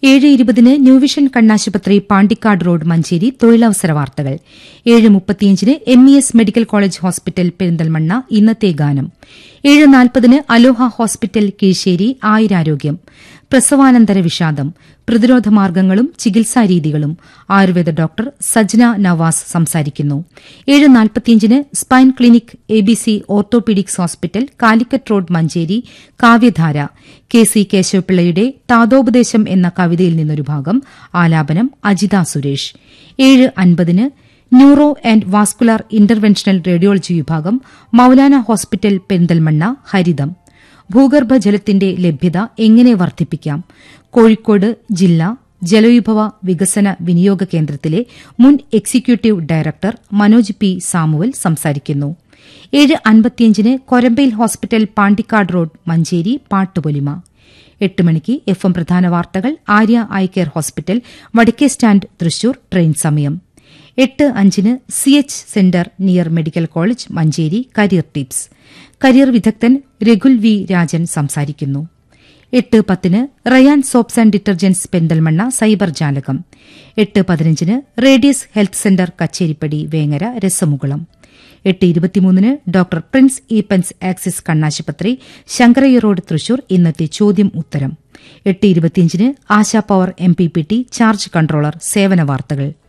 ഏഴ് ഇരുപതിന് ന്യൂവിഷൻ കണ്ണാശുപത്രി പാണ്ടിക്കാട് റോഡ് മഞ്ചേരി തൊഴിലവസര വാർത്തകൾ ഏഴ് മുപ്പത്തിയഞ്ചിന് M E S medical college hospital Perinthalmanna ഇന്നത്തെ ഗാനം ഏഴ് നാൽപ്പതിന് അലോഹ ഹോസ്പിറ്റൽ കീഴ്ശേരി ആയുരാരോഗ്യം പ്രസവാനന്തര വിഷാദം പ്രതിരോധ മാർഗങ്ങളും ചികിത്സാരീതികളും ആയുർവേദ ഡോക്ടർ സജ്ന നവാസ് സംസാരിക്കുന്നു ഏഴ് നാൽപ്പത്തിയഞ്ചിന് spine clinic A B C orthopaedics hospital Calicut road Manjeri Kavyadhara K C കേശവപിള്ളയുടെ താതോപദേശം എന്ന കവിതയിൽ നിന്നൊരു ഭാഗം ആലാപനം അജിത സുരേഷ് ഏഴ് അൻപതിന് neuro and vascular interventional radiology വിഭാഗം മൌലാന ഹോസ്പിറ്റൽ പെരിന്തൽമണ്ണ ഹരിതം ഭൂഗർഭജലത്തിന്റെ ലഭ്യത എങ്ങനെ വർദ്ധിപ്പിക്കാം കോഴിക്കോട് ജില്ലാ ജലവിഭവ വികസന വിനിയോഗ കേന്ദ്രത്തിലെ മുൻ executive director Manoj P Samuel സംസാരിക്കുന്നു ഏഴ് അൻപത്തിയഞ്ചിന് കൊരമ്പയിൽ ഹോസ്പിറ്റൽ പാണ്ടിക്കാട് റോഡ് മഞ്ചേരി പാട്ടുപൊലിമ എട്ട് മണിക്ക് എഫ് എം പ്രധാന വാർത്തകൾ ആര്യ ഐ കെയർ ഹോസ്പിറ്റൽ വടക്കേ സ്റ്റാൻഡ് തൃശൂർ ട്രെയിൻ സമയം എട്ട് അഞ്ചിന് C H centre near medical college Manjeri career tips career വിദഗ്ധൻ രഘുൽ വി രാജൻ സംസാരിക്കുന്നു എട്ട് പത്തിന് Rayan soaps and detergents Perinthalmanna cyber ജാലകം എട്ട് പതിനഞ്ചിന് radius health centre Kacheripadi Vengara രസമുകുളം എട്ട് ഇരുപത്തിമൂന്നിന് ഡോക്ടർ പ്രിൻസ് ഈപ്പൻസ് ആക്സിസ് കണ്ണാശുപത്രി ശങ്കരയ്യ റോഡ് തൃശൂർ ഇന്നത്തെ ചോദ്യം ഉത്തരം എട്ട് ഇരുപത്തിയഞ്ചിന് Asha power M P P T charge controller സേവന വാർത്തകൾ